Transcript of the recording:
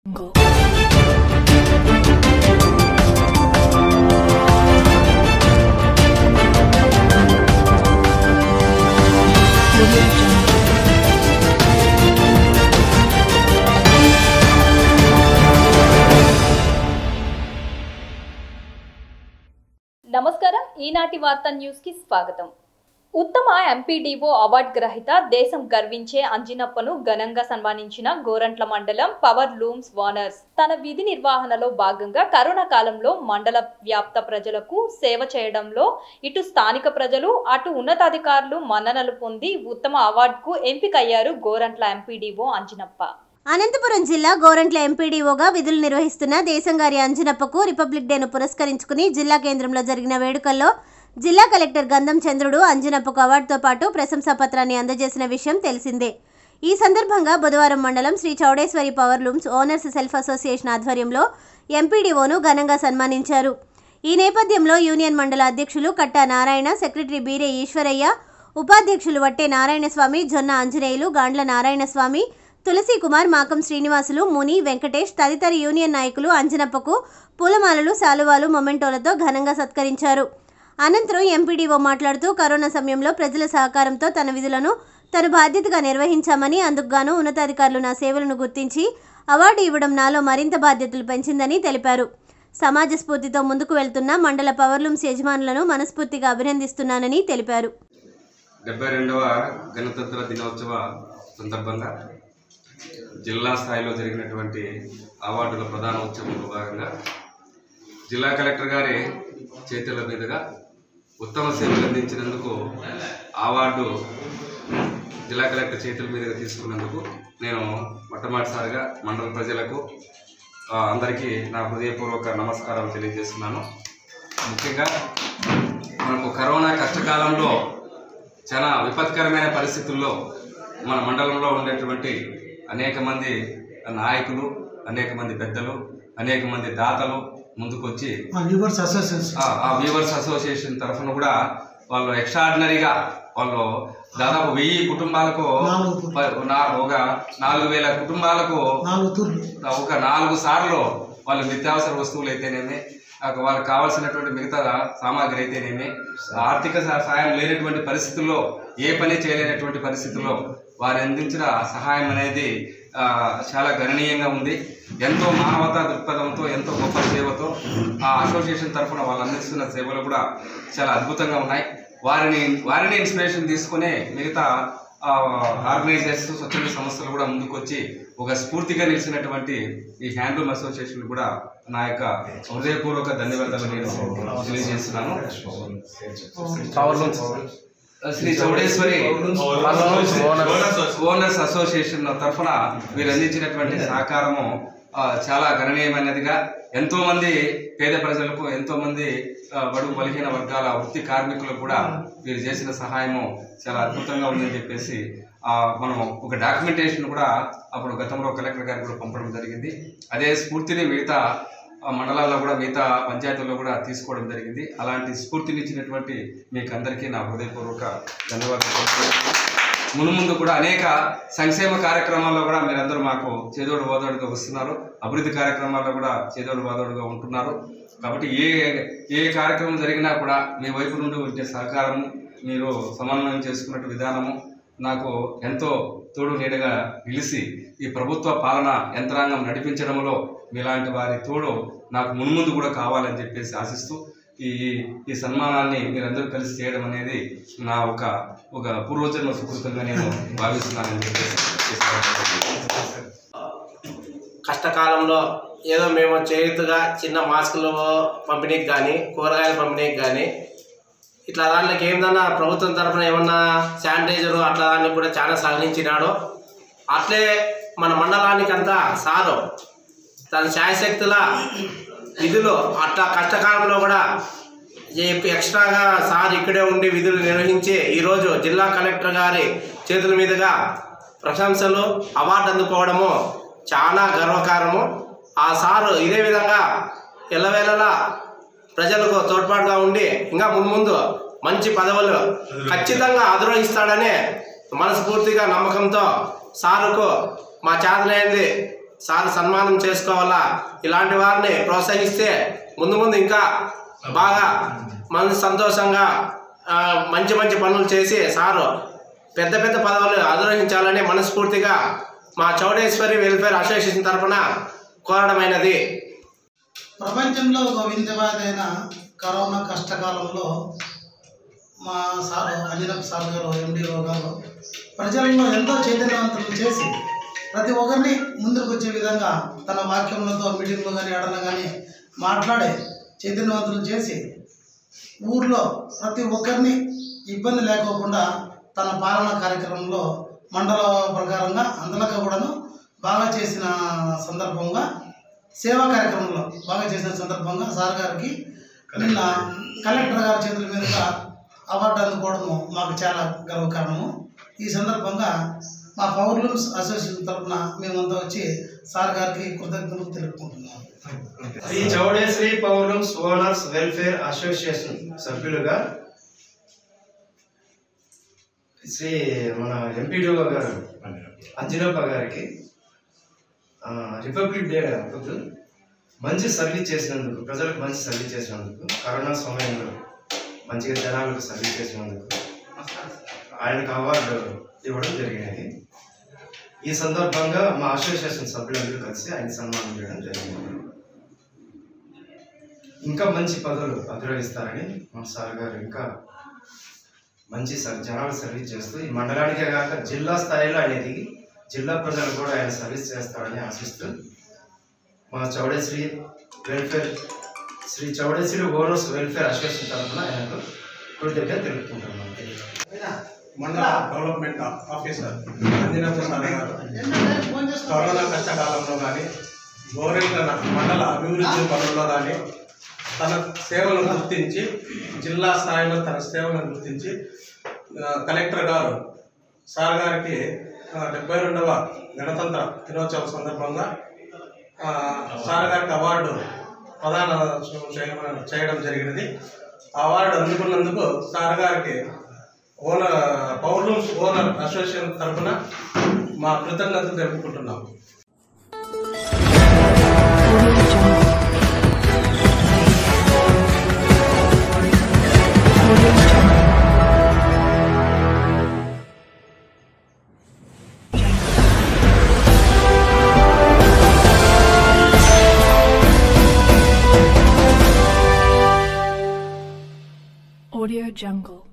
Go. Audio Jungle. నమస్కారం ఈనాటి వార్తా న్యూస్ కి స్వాగతం ఉత్తమ ఎంపీడీఓ అవార్డు గ్రహీత దేశం గర్వించే అంజినప్పను ఘనంగా సన్మానించిన గోరంట్ల మండలం పవర్ లూమ్స్ వానర్స్ తన విధి నిర్వహణలో భాగంగా కరోనా కాలంలో మండల వ్యాప్త ప్రజలకు సేవ చేయడంలో ఇటు స్థానిక ప్రజలు అటు ఉన్నతాధికారులు మన్ననలు పొంది ఉత్తమ అవార్డుకు ఎంపికయ్యారు గోరంట్ల ఎంపీడీఓ అంజినప్ప అనంతపురం జిల్లా గోరంట్ల ఎంపీడీఓగా విధులు నిర్వహిస్తున్న దేశంగారి అంజనప్పకు రిపబ్లిక్ డేను పురస్కరించుకుని జిల్లా కేంద్రంలో జరిగిన వేడుకల్లో జిల్లా కలెక్టర్ గంధం చంద్రుడు అంజనప్పకు అవార్డుతో పాటు ప్రశంసా పత్రాన్ని అందజేసిన విషయం తెలిసిందే ఈ సందర్భంగా బుధవారం మండలం Shri Chowdeshwari power looms owners self association ఆధ్వర్యంలో ఎంపీడీఓను ఘనంగా సన్మానించారు ఈ నేపథ్యంలో యూనియన్ మండల అధ్యక్షులు కట్టా నారాయణ సెక్రటరీ బీరే ఈశ్వరయ్య ఉపాధ్యక్షులు వట్టే నారాయణస్వామి జొన్న ఆంజనేయులు గాండ్ల నారాయణస్వామి తులసి కుమార్ మాకం శ్రీనివాసులు ముని వెంకటేష్ తదితర యూనియన్ నాయకులు అంజనప్పకు పూలమాలలు శాలువాలు మొమెంటోలతో ఘనంగా సత్కరించారు అనంతరం ఎంపీడీఓ మాట్లాడుతూ కరోనా సమయంలో ప్రజల సహకారంతో తన విధులను తను బాధ్యతగా నిర్వహించామని అందుకుగాను ఉన్నతాధికారులు నా సేవలను గుర్తించి అవార్డు ఇవ్వడం నాలో మరింత బాధ్యతలు పెంచిందని తెలిపారు సమాజ స్ఫూర్తితో ముందుకు వెళ్తున్న మండల పవర్లూమ్స్ యజమానులను మనస్ఫూర్తిగా అభినందిస్తున్నానని తెలిపారు డెబ్బై రెండవ గణతంత్ర దినోత్సవ సందర్భంగా జిల్లా స్థాయిలో జరిగినటువంటి అవార్డుల ప్రధాన ఉత్సవంలో భాగంగా జిల్లా కలెక్టర్ గారి చేతుల మీదుగా ఉత్తమ సేవలు అందించినందుకు అవార్డు జిల్లా కలెక్టర్ చేతుల మీదుగా తీసుకున్నందుకు నేను మొట్టమొదటిసారిగా మండల ప్రజలకు ఆ, అందరికీ నా హృదయపూర్వక నమస్కారాలు తెలియజేస్తున్నాను ముఖ్యంగా మనకు కరోనా కష్టకాలంలో చాలా విపత్కరమైన పరిస్థితుల్లో మన మండలంలో ఉండేటువంటి అనేక మంది నాయకులు అనేక మంది పెద్దలు అనేక మంది దాతలు ముందుకొచ్చి వ్యూవర్స్ అసోసియేషన్ ఆ- ఆ వ్యూవర్స్ అసోసియేషన్ తరఫున కూడా వాళ్ళు ఎక్స్ట్రాడినరీగా వాళ్ళు దాదాపు వెయ్యి కుటుంబాలకు నాలుగు. ప- నా- ఒక నాలుగు వేల కుటుంబాలకు నాలుగు తూర్లు ఒక నాలుగు సార్లు వాళ్ళ నిత్యావసర వస్తువులు అయితేనేమి ఆ వాళ్ళకి కావాల్సినటువంటి మిగతా సామాగ్రి అయితేనేమి ఆర్థిక సహ- సాయం లేనటువంటి పరిస్థితుల్లో ఏ పని చేయలేనటువంటి పరిస్థితుల్లో వారు అందించిన సహాయం అనేది ఆ, చాలా గణనీయంగా ఉంది ఎంతో మానవతా దృక్పథంతో ఎంతో గొప్ప సేవతో ఆ అసోసియేషన్ తరఫున వాళ్ళు అందిస్తున్న సేవలు కూడా చాలా అద్భుతంగా ఉన్నాయి వారిని వారిని ఇన్స్పిరేషన్ తీసుకునే మిగతా ఆ, ఆర్గనైజర్స్ స్వచ్ఛంద సంస్థలు కూడా ముందుకొచ్చి ఒక స్ఫూర్తిగా నిలిచినటువంటి ఈ హ్యాండ్లూమ్ అసోసియేషన్ కూడా నా యొక్క హృదయపూర్వక ధన్యవాదాలు నేను తెలియజేస్తున్నాను శ్రీ చౌడేశ్వరి ఓనర్స్ అసోసియేషన్ తరఫున మీరు అందించినటువంటి సహకారము ఆ, చాలా గణనీయమైనదిగా ఎంతో మంది పేద ప్రజలకు ఎంతో మంది ఆ, బడుగు బలహీన వర్గాల వృత్తి కార్మికులకు కూడా మీరు చేసిన సహాయము చాలా అద్భుతంగా ఉందని చెప్పేసి ఆ, మనం ఒక డాక్యుమెంటేషన్ కూడా అప్పుడు గతంలో కలెక్టర్ గారికి కూడా పంపడం జరిగింది అదే స్ఫూర్తిని మిగతా ఆ మండలాల్లో కూడా మిగతా పంచాయతీల్లో కూడా తీసుకోవడం జరిగింది అలాంటి స్ఫూర్తినిచ్చినటువంటి మీకు అందరికీ నా హృదయపూర్వక ధన్యవాదాలు మునుముందు కూడా అనేక సంక్షేమ కార్యక్రమాల్లో కూడా మీరందరూ మాకు చేదోడు వాదోడుగా వస్తున్నారు అభివృద్ధి కార్యక్రమాల్లో కూడా చేదోడు వాదోడుగా ఉంటున్నారు కాబట్టి ఏ ఏ కార్యక్రమం జరిగినా కూడా మీ వైపు నుండి ఉండే సహకారము మీరు సమన్వయం చేసుకున్నట్టు విధానము నాకు ఎంతో తోడు నీడగా నిలిచి ఈ ప్రభుత్వ పాలన యంత్రాంగం నడిపించడంలో మీలాంటి వారి తోడు నాకు మున్ముందు కూడా కావాలని చెప్పేసి ఆశిస్తూ ఈ ఈ సన్మానాన్ని మీరందరూ కలిసి చేయడం అనేది నా ఒక ఒక పూర్వజన్మ సుకృతంగా నేను భావిస్తున్నానని చెప్పేసి ఈ సందర్భంగా కష్టకాలంలో ఏదో మేము చేయుతుగా చిన్న మాస్కులు పంపిణీకి కానీ కూరగాయల పంపిణీకి కానీ ఇట్లా దాంట్లోకి ఏమన్నా ప్రభుత్వం తరఫున ఏమన్నా శానిటైజరు అట్లా దాన్ని కూడా చాలా సహకరించినాడు అట్లే మన మండలానికి అంతా సారు తన శాయశక్తుల విధులు అట్లా కష్టకాలంలో కూడా ఏ- ఎక్స్ట్రాగా సార్ ఇక్కడే ఉండి విధులు నిర్వహించి ఈరోజు జిల్లా కలెక్టర్ గారి చేతుల మీదుగా ప్రశంసలు అవార్డు అందుకోవడము చాలా గర్వకారము ఆ సారు ఇదే విధంగా ఎల్లవేళలా ప్రజలకు తోడ్పాటుగా ఉండి ఇంకా మున్ముందు మంచి పదవులు ఖచ్చితంగా అధిరోహిస్తాడనే మనస్ఫూర్తిగా నమ్మకంతో సారుకు మా చేతనైంది సార్ సన్మానం చేసుకోవాలా ఇలాంటి వారిని ప్రోత్సహిస్తే ముందు ముందు ఇంకా బాగా మన సంతోషంగా ఆ, మంచి మంచి పనులు చేసి సారు పెద్ద పెద్ద పదవులు అధిరోహించాలని మనస్ఫూర్తిగా మా చౌడేశ్వరి వెల్ఫేర్ అసోసియేషన్ తరఫున కోరడమైనది ప్రపంచంలో ఒక వింధ్యవాదైన కరోనా కష్టకాలంలో మా సార్ అంజనప్ సార్ గారు ఎండిఓ గారు ప్రజల్లో ఎంతో చైతన్యవంతులు చేసి ప్రతి ఒక్కరిని ముందుకు వచ్చే విధంగా తన వాక్యములతో మీటింగ్లో కానీ ఎడన కానీ మాట్లాడే చైతన్యవంతులు చేసి ఊర్లో ప్రతి ఒక్కరిని ఇబ్బంది లేకోకుండా తన పాలన కార్యక్రమంలో మండల ప్రకారంగా అందరికీ కూడాను బాగా చేసిన సందర్భంగా సేవా కార్యక్రమంలో బాగా చేసిన సందర్భంగా సార్ గారికి నిన్న కలెక్టర్ గారి చేతుల మీదుగా అవార్డు అందుకోవడము మాకు చాలా గర్వకారణము ఈ సందర్భంగా మా పవర్లూమ్స్ అసోసియేషన్ తరఫున మేమంతా వచ్చి సార్ గారికి కృతజ్ఞతలు తెలుపుకుంటున్నాము Shri Chowdeshwari powerlooms owners welfare association సభ్యులుగా శ్రీ మన ఎంపీడీఓ గారు అంజనప్ప గారికి ఆ, రిపబ్లిక్ డే అప్పుడు మంచి సర్వీస్ చేసినందుకు ప్రజలకు మంచి సర్వీస్ చేసినందుకు కరోనా సమయంలో మంచిగా జనాలకు సర్వీస్ చేసినందుకు ఆయనకు అవార్డు ఇవ్వడం జరిగినది ఈ సందర్భంగా మా అసోసియేషన్ సభ్యులందరూ కలిసి ఆయన సన్మానం చేయడం జరిగింది ఇంకా మంచి పదవులు అధిరోహిస్తారని మా సార్ గారు ఇంకా మంచి సర్ జనాలు సర్వీస్ చేస్తూ ఈ మండలానికే కాక జిల్లా స్థాయిలో ఆయన ఎదిగి జిల్లా ప్రజలు కూడా ఆయన సర్వీస్ చేస్తారని ఆశిస్తూ మా Chowdeshwari welfare Shri Chowdeshwari owners welfare association తరఫున ఆయనకు కృతజ్ఞత తెలుపుకుంటున్నాను మండల డెవలప్మెంట్ ఆఫీసర్ అంజనా ప్రసాద్ గారు కరోనా కష్టకాలంలో కానీ గౌరవ మండల అభివృద్ధి పనుల్లో కానీ తన సేవలను గుర్తించి జిల్లా స్థాయిలో తన సేవలను గుర్తించి ఆ, కలెక్టర్ గారు సార్ గారికి ఆ, డెబ్బై రెండవ గణతంత్ర దినోత్సవం సందర్భంగా ఆ, సార్ గారికి అవార్డు ప్రదాన చేయడం చేయడం జరిగినది ఆ అవార్డు అందుకున్నందుకు సార్ గారికి ఓనర్ పౌర్లూమ్స్ ఓనర్ అసోసియేషన్ తరఫున మా కృతజ్ఞతలు తెలుపుకుంటున్నాము Audio Jungle.